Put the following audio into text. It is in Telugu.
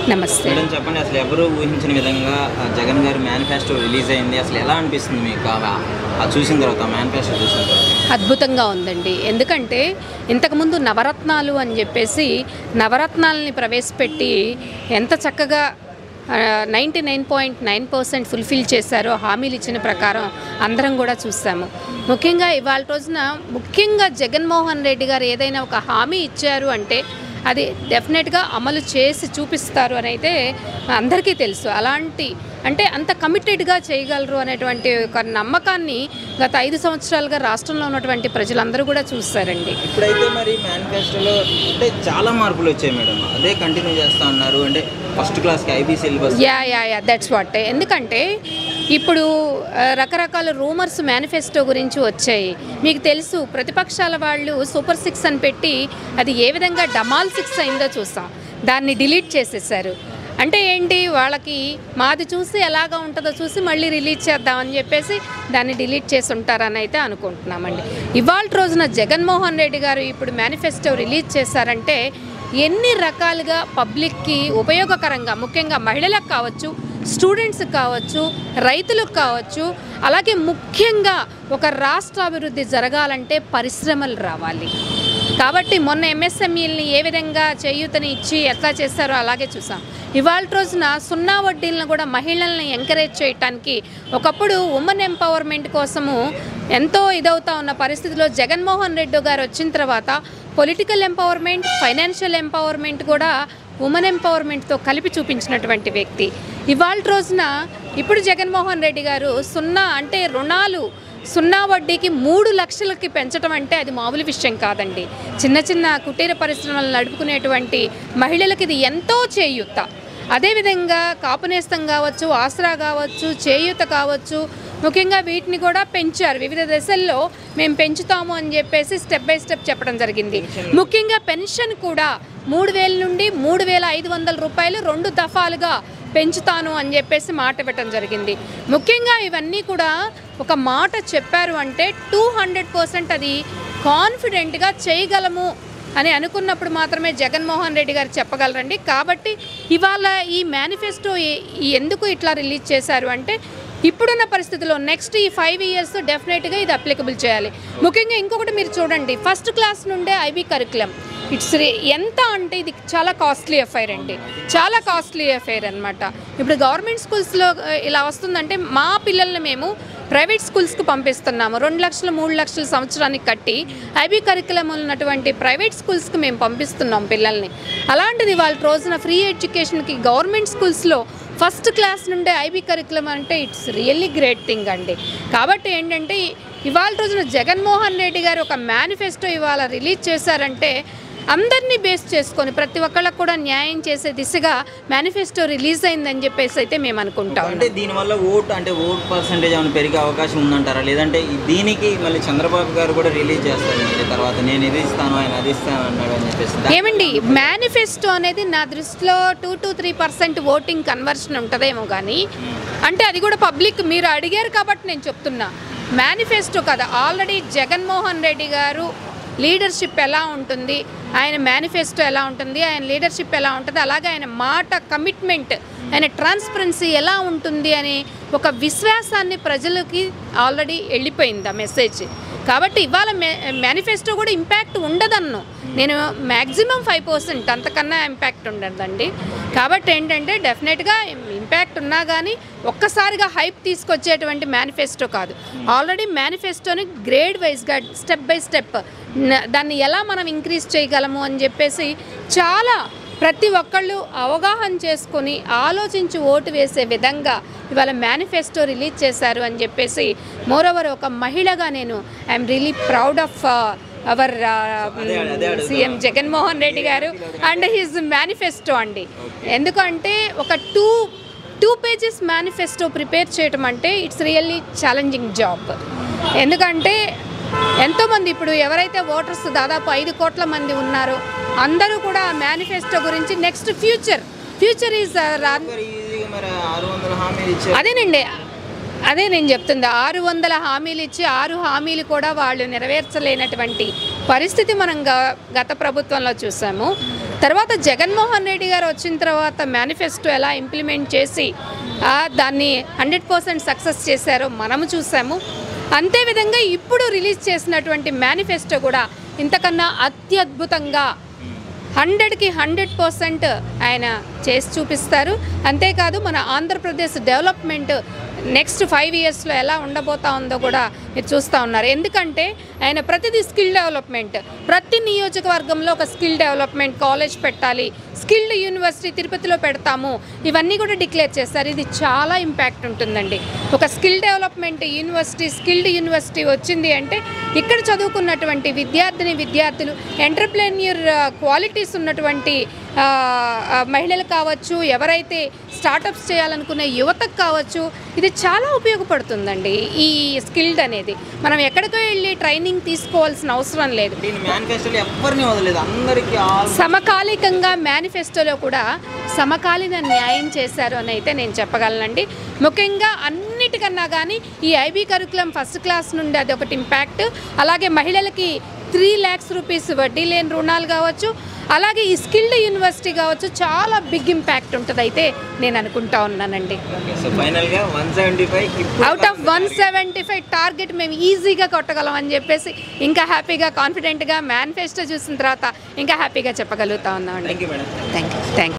నమస్తే మేడం చెప్పండి అసలు ఎవరు ఊహించిన విధంగా ఆ, జగన్ గారి మేనిఫెస్టో రిలీజ్ అయింది అసలు ఎలా అనిపిస్తుంది మీకు ఆ- ఆ చూసిన తర్వాత మేనిఫెస్టో చూసిన తర్వాత అద్భుతంగా ఉందండి ఎందుకంటే ఇంతకుముందు నవరత్నాలు అని చెప్పేసి నవరత్నాలని ప్రవేశపెట్టి ఎంత చక్కగా ninety nine point nine percent fulfil చేశారో హామీలు ఇచ్చిన ప్రకారం అందరం కూడా చూసాము ముఖ్యంగా ఇవాళ రోజున ముఖ్యంగా జగన్మోహన్ రెడ్డి గారు ఏదైనా ఒక హామీ ఇచ్చారు అంటే అది డెఫినెట్గా అమలు చేసి చూపిస్తారు అని అయితే అందరికీ తెలుసు అలాంటి అంటే అంత కమిటెడ్గా చేయగలరు అనేటువంటి ఒక నమ్మకాన్ని గత ఐదు సంవత్సరాలుగా రాష్ట్రంలో ఉన్నటువంటి ప్రజలందరూ కూడా చూస్తారండి ఇప్పుడైతే మరి మేనిఫెస్టోలో అంటే చాలా మార్పులు వచ్చాయి మేడం అదే కంటిన్యూ చేస్తా ఉన్నారు అంటే ఫస్ట్ క్లాస్కి IB syllabus yeah yeah yeah that's what ఎందుకంటే ఇప్పుడు ఆ, రకరకాల రూమర్స్ మేనిఫెస్టో గురించి వచ్చాయి మీకు తెలుసు ప్రతిపక్షాల వాళ్ళు సూపర్ సిక్స్ అని పెట్టి అది ఏ విధంగా డమాల్ సిక్స్ అయిందో చూసాం దాన్ని డిలీట్ చేసేసారు అంటే ఏంటి వాళ్ళకి మాది చూసి ఎలాగా ఉంటుందో చూసి మళ్ళీ రిలీజ్ చేద్దామని చెప్పేసి దాన్ని డిలీట్ చేసి ఉంటారని అయితే అనుకుంటున్నామండి ఇవాళ రోజున జగన్మోహన్ రెడ్డి గారు ఇప్పుడు మేనిఫెస్టో రిలీజ్ చేశారంటే ఎన్ని రకాలుగా పబ్లిక్కి ఉపయోగకరంగా ముఖ్యంగా మహిళలకు కావచ్చు స్టూడెంట్స్కి కావచ్చు రైతులకు కావచ్చు అలాగే ముఖ్యంగా ఒక రాష్ట్ర అభివృద్ధి జరగాలంటే పరిశ్రమలు రావాలి కాబట్టి మొన్న ఎంఎస్ఎంఈల్ని ఏ విధంగా చేయూతని ఇచ్చి ఎట్లా చేస్తారో అలాగే చూసాం ఇవాళ రోజున సున్నా వడ్డీలను కూడా మహిళల్ని ఎంకరేజ్ చేయటానికి ఒకప్పుడు ఉమెన్ ఎంపవర్మెంట్ కోసము ఎంతో ఇదవుతా ఉన్న పరిస్థితిలో జగన్మోహన్ రెడ్డి గారు వచ్చిన తర్వాత పొలిటికల్ ఎంపవర్మెంట్ ఫైనాన్షియల్ ఎంపవర్మెంట్ కూడా ఉమెన్ ఎంపవర్మెంట్తో కలిపి చూపించినటువంటి వ్యక్తి ఇవాళ రోజున ఇప్పుడు జగన్మోహన్ రెడ్డి గారు సున్నా అంటే రుణాలు సున్నా వడ్డీకి మూడు లక్షలకి పెంచడం అంటే అది మామూలు విషయం కాదండి చిన్న చిన్న కుటీర పరిశ్రమలు నడుపుకునేటువంటి మహిళలకు ఇది ఎంతో చేయూత అదేవిధంగా కాపునేస్తం కావచ్చు ఆసరా కావచ్చు చేయూత కావచ్చు ముఖ్యంగా వీటిని కూడా పెంచారు వివిధ దశల్లో మేము పెంచుతాము అని చెప్పేసి స్టెప్ బై స్టెప్ చెప్పడం జరిగింది ముఖ్యంగా పెన్షన్ కూడా మూడు వేల నుండి మూడు వేల ఐదు వందల రూపాయలు రెండు దఫాలుగా పెంచుతాను అని చెప్పేసి మాట ఇవ్వటం జరిగింది ముఖ్యంగా ఇవన్నీ కూడా ఒక మాట చెప్పారు అంటే టూ హండ్రెడ్ పర్సెంట్ అది కాన్ఫిడెంట్గా చేయగలము అని అనుకున్నప్పుడు మాత్రమే జగన్మోహన్ రెడ్డి గారు చెప్పగలరండి కాబట్టి ఇవాళ ఈ మేనిఫెస్టో ఏ- ఈ ఎందుకు ఇట్లా రిలీజ్ చేశారు అంటే ఇప్పుడున్న పరిస్థితుల్లో నెక్స్ట్ ఈ ఫైవ్ ఇయర్స్ డెఫినెట్గా ఇది అప్లికబుల్ చేయాలి ముఖ్యంగా ఇంకొకటి మీరు చూడండి ఫస్ట్ క్లాస్ నుండే ఐబీ కరికులం ఇట్స్ ఎంత అంటే ఇది చాలా కాస్ట్లీ అఫైర్ అండి చాలా కాస్ట్లీ అఫైర్ అన్నమాట ఇప్పుడు గవర్నమెంట్ స్కూల్స్లో ఆ, ఇలా వస్తుందంటే మా పిల్లల్ని మేము ప్రైవేట్ స్కూల్స్కి పంపిస్తున్నాము రెండు లక్షలు మూడు లక్షల సంవత్సరానికి కట్టి ఐబీ కరికులం ఉన్నటువంటి ప్రైవేట్ స్కూల్స్కి మేము పంపిస్తున్నాం పిల్లల్ని అలాంటిది వాళ్ళ రోజున ఫ్రీ ఎడ్యుకేషన్కి గవర్నమెంట్ స్కూల్స్లో ఫస్ట్ క్లాస్ నుండే ఐబీ కరికులం అంటే ఇట్స్ రియల్లీ గ్రేట్ థింగ్ అండి కాబట్టి ఏంటంటే ఇవాళ రోజున జగన్మోహన్ రెడ్డి గారు ఒక మేనిఫెస్టో ఇవాళ రిలీజ్ చేశారంటే అందరినీ బేస్ చేసుకొని ప్రతి ఒక్కళ్ళకు కూడా న్యాయం చేసే దిశగా మేనిఫెస్టో రిలీజ్ అయిందని చెప్పేసి అయితే మేము అనుకుంటాం అంటే దీనివల్ల ఓట్ అంటే ఓట్ పర్సంటేజ్ ఏమైనా పెరిగే అవకాశం ఉందంటారా లేదంటే ఈ- దీనికి మళ్ళీ చంద్రబాబు గారు కూడా రిలీజ్ చేస్తారు మళ్ళీ తర్వాత నేను ఇది ఇస్తాను ఆయన అది ఇస్తాను అన్నాడు అని చెప్పేసి దా- ఏమండి మేనిఫెస్టో అనేది నా దృష్టిలో two to three percent voting conversion ఉంటుందేమో కానీ అంటే అది కూడా పబ్లిక్ మీరు అడిగారు కాబట్టి నేను చెప్తున్నా మేనిఫెస్టో కదా ఆల్రెడీ జగన్మోహన్ రెడ్డి గారు లీడర్షిప్ ఎలా ఉంటుంది ఆయన మేనిఫెస్టో ఎలా ఉంటుంది ఆయన లీడర్షిప్ ఎలా ఉంటుంది అలాగే ఆయన మాట కమిట్మెంట్ ఆయన ట్రాన్స్పరెన్సీ ఎలా ఉంటుంది అనే ఒక విశ్వాసాన్ని ప్రజలకి ఆల్రెడీ వెళ్ళిపోయింది ఆ మెసేజ్ కాబట్టి ఇవాళ మేనిఫెస్టో కూడా ఇంపాక్ట్ ఉండదన్ను నేను మ్యాక్సిమం ఫైవ్ పర్సెంట్ అంతకన్నా ఇంపాక్ట్ ఉండదండి కాబట్టి ఏంటంటే డెఫినెట్గా ఇంపాక్ట్ ఉన్నా కానీ ఒక్కసారిగా హైప్ తీసుకొచ్చేటువంటి మేనిఫెస్టో కాదు ఆల్రెడీ మేనిఫెస్టోని గ్రేడ్ వైజ్గా స్టెప్ బై స్టెప్ దాన్ని ఎలా మనం ఇంక్రీజ్ చేయగలము అని చెప్పేసి చాలా ప్రతి ఒక్కళ్ళు అవగాహన చేసుకొని ఆలోచించి ఓటు వేసే విధంగా ఇవాళ మేనిఫెస్టో రిలీజ్ చేశారు అని చెప్పేసి మోరోవర్ ఒక మహిళగా నేను I'm really proud of our అదే అడుగుతున్నా. సీఎం జగన్మోహన్ రెడ్డి గారు అండ్ హిజ్ మేనిఫెస్టో అండి ఎందుకంటే ఒక two two pages manifesto prepare చేయటం అంటే ఇట్స్ రియల్లీ ఛాలెంజింగ్ జాబ్ ఎందుకంటే ఎంతోమంది ఇప్పుడు ఎవరైతే ఓటర్స్ దాదాపు ఐదు కోట్ల మంది ఉన్నారో అందరూ కూడా మేనిఫెస్టో గురించి నెక్స్ట్ ఫ్యూచర్ ఫ్యూచర్ ఈజ్ మరి ఈజీగా మరి ఆరు వందల హామీలు ఇచ్చారు అదేనండి అదే నేను చెప్తుంది ఆరు వందల హామీలు ఇచ్చి ఆరు హామీలు కూడా వాళ్ళు నెరవేర్చలేనటువంటి పరిస్థితి మనం గ- గత ప్రభుత్వంలో చూసాము తర్వాత జగన్మోహన్ రెడ్డి గారు వచ్చిన తర్వాత మేనిఫెస్టో ఎలా ఇంప్లిమెంట్ చేసి ఆ, దాన్ని హండ్రెడ్ పర్సెంట్ సక్సెస్ చేశారో మనము చూసాము అంతే విధంగా ఇప్పుడు రిలీజ్ చేసినటువంటి మేనిఫెస్టో కూడా ఇంతకన్నా అత్యద్భుతంగా హండ్రెడ్కి హండ్రెడ్ పర్సెంట్ ఆయన చేసి చూపిస్తారు అంతేకాదు మన ఆంధ్రప్రదేశ్ డెవలప్మెంట్ నెక్స్ట్ ఫైవ్ ఇయర్స్లో ఎలా ఉండబోతా ఉందో కూడా మీరు చూస్తూ ఉన్నారు ఎందుకంటే ఆయన ప్రతిదీ స్కిల్ డెవలప్మెంట్ ప్రతి నియోజకవర్గంలో ఒక స్కిల్ డెవలప్మెంట్ కాలేజ్ పెట్టాలి స్కిల్డ్ యూనివర్సిటీ తిరుపతిలో పెడతాము ఇవన్నీ కూడా డిక్లేర్ చేస్తారు ఇది చాలా ఇంపాక్ట్ ఉంటుందండి ఒక skill development university skilled university వచ్చింది అంటే ఇక్కడ చదువుకున్నటువంటి విద్యార్థిని విద్యార్థులు ఎంటర్ప్రెన్యూర్ క్వాలిటీస్ ఉన్నటువంటి ఆ, ఆ, మహిళలు కావచ్చు ఎవరైతే స్టార్టప్స్ చేయాలనుకునే యువతకు కావచ్చు ఇది చాలా ఉపయోగపడుతుందండి ఈ స్కిల్డ్ అనేది మనం ఎక్కడికో వెళ్ళి ట్రైనింగ్ తీసుకోవాల్సిన అవసరం లేదు దీని మేనిఫెస్టోలో ఎవరిని వదలలేదు అందరికీ ఆల్ సమకాలికంగా మేనిఫెస్టోలో కూడా సమకాలీన న్యాయం చేశారు అని అయితే నేను చెప్పగలనండి ముఖ్యంగా అన్నిటికన్నా కానీ ఈ ఐబీ కరికులం ఫస్ట్ క్లాస్ నుండి అది ఒకటి ఇంపాక్ట్ అలాగే మహిళలకి త్రీ ల్యాక్స్ రూపీస్ వడ్డీ లేని రుణాలు కావచ్చు అలాగే ఈ స్కిల్డ్ యూనివర్సిటీ కావచ్చు చాలా బిగ్ ఇంపాక్ట్ ఉంటుంది అయితే నేను అనుకుంటా ఉన్నానండి సో ఫైనల్గా one seventy five out of one seventy five target మేము ఈజీగా కొట్టగలం అని చెప్పేసి ఇంకా హ్యాపీగా కాన్ఫిడెంట్గా మేనిఫెస్టో చూసిన తర్వాత ఇంకా హ్యాపీగా చెప్పగలుగుతా ఉన్నామండి thank you madam thank you thank